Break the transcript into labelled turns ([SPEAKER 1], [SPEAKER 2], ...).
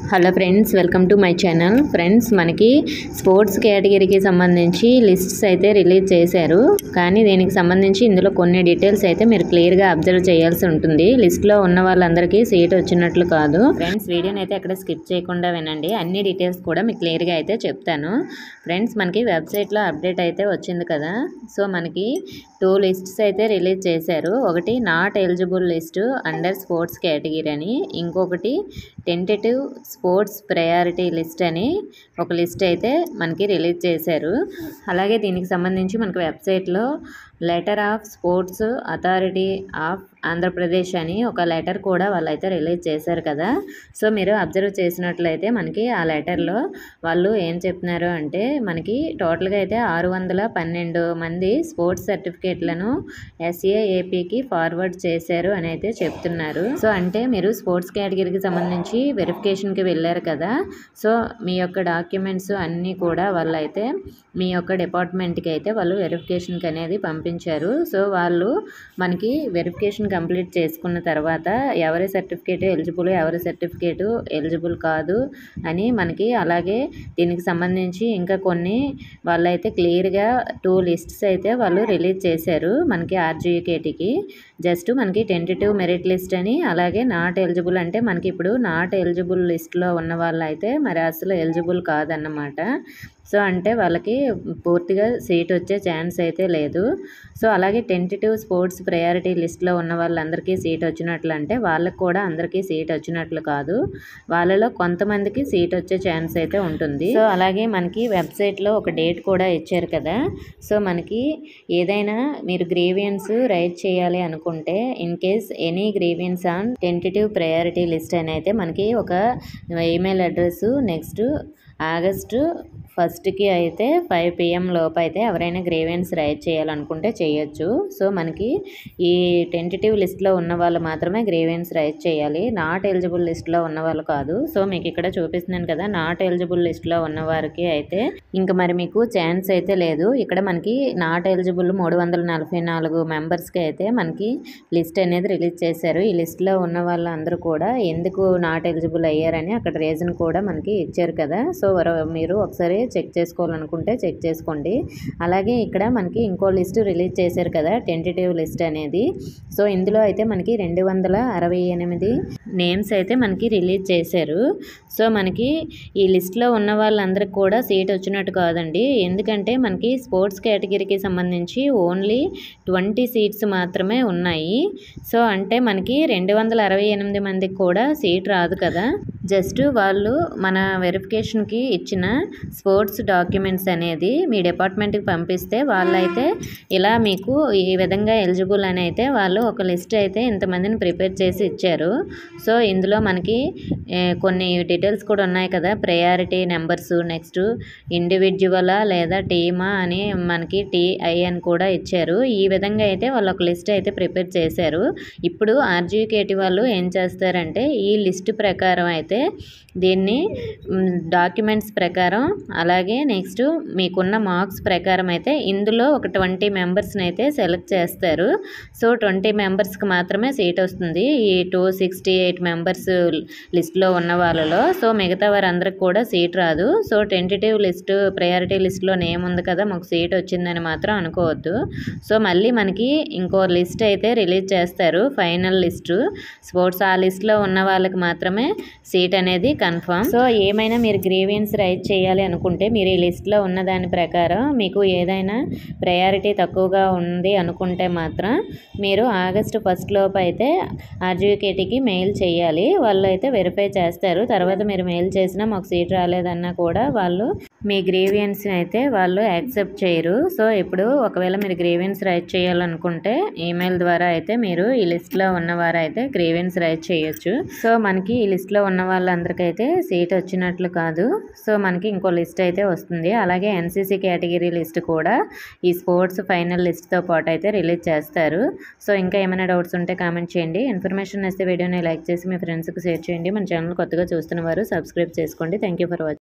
[SPEAKER 1] hello friends welcome to my channel friends మనకి sports కేటగిరీకి సంబంధించి లిస్ట్స్ అయితే రిలీజ్ చేశారు కానీ దీనికి సంబంధించి ఇందులో కొన్ని డీటెయిల్స్ అయితే మీరు క్లియర్గా అబ్జర్వ్ చేయాల్సి ఉంటుంది లిస్ట్లో ఉన్న వాళ్ళందరికీ సీట్ వచ్చినట్లు కాదు ఫ్రెండ్స్ వీడియోని అయితే ఎక్కడ స్కిప్ చేయకుండా వినండి అన్ని డీటెయిల్స్ కూడా మీకు క్లియర్గా అయితే చెప్తాను ఫ్రెండ్స్ మనకి వెబ్సైట్లో అప్డేట్ అయితే వచ్చింది కదా సో మనకి టూ లిస్ట్స్ అయితే రిలీజ్ చేశారు ఒకటి not eligible list under sports category అని ఇంకొకటి టెంటేటివ్ స్పోర్ట్స్ ప్రయారిటీ లిస్ట్ అని ఒక లిస్ట్ అయితే మనకి రిలీజ్ చేశారు అలాగే దీనికి సంబంధించి మనకి వెబ్సైట్లో letter of sports authority of Andhra Pradesh అని ఒక లెటర్ కూడా వాళ్ళైతే రిలీజ్ చేశారు కదా సో మీరు అబ్జర్వ్ చేసినట్లయితే మనకి ఆ లెటర్లో వాళ్ళు ఏం చెప్తున్నారు అంటే మనకి టోటల్గా అయితే ఆరు వందల పన్నెండు మంది స్పోర్ట్స్ సర్టిఫికేట్లను ఎస్ఏఏపికి ఫార్వర్డ్ చేశారు అని అయితే చెప్తున్నారు సో అంటే మీరు స్పోర్ట్స్ కేటగిరీకి సంబంధించి వెరిఫికేషన్కి వెళ్ళారు కదా సో మీ యొక్క డాక్యుమెంట్స్ అన్నీ కూడా వాళ్ళైతే మీ యొక్క డిపార్ట్మెంట్కి అయితే వాళ్ళు వెరిఫికేషన్కి అనేది పంపించారు సో వాళ్ళు మనకి వెరిఫికేషన్ కంప్లీట్ చేసుకున్న తర్వాత ఎవరి సర్టిఫికేట్ ఎలిజిబుల్ ఎవరి సర్టిఫికేట్ ఎలిజిబుల్ కాదు అని మనకి అలాగే దీనికి సంబంధించి ఇంకా కొన్ని వాళ్ళైతే క్లియర్గా టూ లిస్ట్స్ అయితే వాళ్ళు రిలీజ్ చేశారు మనకి ఆర్జీకేటీకి జస్ట్ మనకి టెంటేటివ్ మెరిట్ లిస్ట్ అని అలాగే నాట్ ఎలిజిబుల్ అంటే మనకి ఇప్పుడు నాట్ ఎలిజిబుల్ లిస్ట్లో ఉన్న వాళ్ళు అయితే మరి అసలు ఎలిజిబుల్ కాదన్నమాట సో అంటే వాళ్ళకి పూర్తిగా సీట్ వచ్చే ఛాన్స్ అయితే లేదు సో అలాగే టెంటేటివ్ స్పోర్ట్స్ ప్రయారిటీ లిస్ట్లో ఉన్న వాళ్ళందరికీ సీట్ వచ్చినట్లు అంటే వాళ్ళకి కూడా అందరికీ సీట్ వచ్చినట్లు కాదు వాళ్ళలో కొంతమందికి సీట్ వచ్చే ఛాన్స్ అయితే ఉంటుంది సో అలాగే మనకి వెబ్సైట్లో ఒక డేట్ కూడా ఇచ్చారు కదా సో మనకి ఏదైనా మీరు గ్రీవియన్స్ రైట్ చేయాలి అనుకుంటే in case any grievance on tentative priority list అని అయితే మనకి ఒక ఈమెయిల్ అడ్రస్ నెక్స్ట్ ఆగస్టు ఫస్ట్కి అయితే ఫైవ్ పిఎం లోపు అయితే ఎవరైనా గ్రేవెన్స్ రైట్ చేయాలనుకుంటే చేయొచ్చు సో మనకి ఈ టెంటేటివ్ లిస్ట్లో ఉన్న వాళ్ళు మాత్రమే గ్రేవెన్స్ రైట్ చేయాలి నాట్ ఎలిజిబుల్ లిస్ట్లో ఉన్న వాళ్ళు కాదు సో మీకు ఇక్కడ చూపిస్తున్నాను కదా నాట్ ఎలిజిబుల్ లిస్ట్లో ఉన్న వారికి అయితే ఇంకా మరి మీకు ఛాన్స్ అయితే లేదు ఇక్కడ మనకి నాట్ ఎలిజిబుల్ మూడు వందల నలభై నాలుగు మెంబర్స్కి అయితే మనకి లిస్ట్ అనేది రిలీజ్ చేశారు ఈ లిస్ట్లో ఉన్న వాళ్ళందరూ కూడా ఎందుకు నాట్ ఎలిజిబుల్ అయ్యారని అక్కడ రీజన్ కూడా మనకి ఇచ్చారు కదా సో మీరు ఒకసారి చెక్ చేసుకోవాలనుకుంటే చెక్ చేసుకోండి అలాగే ఇక్కడ మనకి ఇంకో లిస్ట్ రిలీజ్ చేశారు కదా టెంటేటివ్ లిస్ట్ అనేది సో ఇందులో అయితే మనకి రెండు వందల అరవై ఎనిమిది నేమ్స్ అయితే మనకి రిలీజ్ చేశారు సో మనకి ఈ లిస్ట్లో ఉన్న వాళ్ళందరికీ కూడా సీట్ వచ్చినట్టు కాదండి ఎందుకంటే మనకి స్పోర్ట్స్ కేటగిరీకి సంబంధించి ఓన్లీ ట్వంటీ సీట్స్ మాత్రమే ఉన్నాయి సో అంటే మనకి రెండు వందల అరవై ఎనిమిది మందికి కూడా సీట్ రాదు కదా జస్ట్ వాళ్ళు మన వెరిఫికేషన్కి ఇచ్చిన స్పోర్ట్స్ డాక్యుమెంట్స్ అనేది మీ డిపార్ట్మెంట్కి పంపిస్తే వాళ్ళైతే ఇలా మీకు ఈ విధంగా ఎలిజిబుల్ అని అయితే వాళ్ళు ఒక లిస్ట్ అయితే ఇంతమందిని ప్రిపేర్ చేసి ఇచ్చారు సో ఇందులో మనకి కొన్ని డీటెయిల్స్ కూడా ఉన్నాయి కదా ప్రయారిటీ నెంబర్స్ నెక్స్ట్ ఇండివిజువలా లేదా టీమా అని మనకి టీఐ అని కూడా ఇచ్చారు ఈ విధంగా అయితే వాళ్ళు ఒక లిస్ట్ అయితే ప్రిపేర్ చేశారు ఇప్పుడు ఆర్జీకేటి వాళ్ళు ఏం చేస్తారంటే ఈ లిస్ట్ ప్రకారం అయితే దీన్ని డాక్యుమెంట్స్ ప్రకారం అలాగే నెక్స్ట్ మీకున్న మార్క్స్ ప్రకారం అయితే ఇందులో ఒక ట్వంటీ మెంబర్స్ని అయితే సెలెక్ట్ చేస్తారు సో ట్వంటీ మెంబర్స్కి మాత్రమే సీట్ వస్తుంది ఈ టూ సిక్స్టీ ఎయిట్ మెంబర్స్ లిస్ట్లో ఉన్న వాళ్ళలో సో మిగతా వారందరికి కూడా సీట్ రాదు సో టెంటేటివ్ లిస్ట్ ప్రయారిటీ లిస్ట్లో నేమ్ ఉంది కదా మాకు సీట్ వచ్చిందని మాత్రం అనుకోవద్దు సో మళ్ళీ మనకి ఇంకో లిస్ట్ అయితే రిలీజ్ చేస్తారు ఫైనల్ లిస్టు స్పోర్ట్స్ ఆ లిస్ట్లో ఉన్న వాళ్ళకి మాత్రమే సీట్ అనేది కన్ఫర్మ్ సో ఏమైనా మీరు గ్రీవియన్స్ రైట్ చేయాలి అనుకుంటే మీరు ఈ లిస్ట్లో ఉన్న దాని ప్రకారం మీకు ఏదైనా ప్రయారిటీ తక్కువగా ఉంది అనుకుంటే మాత్రం మీరు ఆగస్టు ఫస్ట్ లోపు అయితే ఆర్జీకేటీకి మెయిల్ చేయాలి వాళ్ళు అయితే వెరిఫై చేస్తారు తర్వాత మీరు మెయిల్ చేసినా మాకు సీట్ రాలేదన్నా కూడా వాళ్ళు మీ గ్రీవియన్స్ అయితే వాళ్ళు యాక్సెప్ట్ చేయరు సో ఇప్పుడు ఒకవేళ మీరు గ్రీవియన్స్ రైట్ చేయాలనుకుంటే ఈమెయిల్ ద్వారా అయితే మీరు ఈ లిస్ట్లో ఉన్నవారు అయితే గ్రీవియన్స్ రైట్ చేయొచ్చు సో మనకి ఈ లిస్ట్లో ఉన్న వాళ్ళందరికైతే సీట్ వచ్చినట్లు కాదు సో మనకి ఇంకో లిస్ట్ అయితే వస్తుంది అలాగే ఎన్సీసీ కేటగిరీ లిస్ట్ కూడా ఈ స్పోర్ట్స్ ఫైనల్ లిస్ట్తో పాటు అయితే రిలీజ్ చేస్తారు సో ఇంకా ఏమైనా డౌట్స్ ఉంటే కామెంట్ చేయండి ఇన్ఫర్మేషన్ వస్తే వీడియోని లైక్ చేసి మీ ఫ్రెండ్స్కి షేర్ చేయండి మన ఛానల్ కొత్తగా చూస్తున్న వారు సబ్స్క్రైబ్ చేసుకోండి థ్యాంక్ ఫర్ వాచింగ్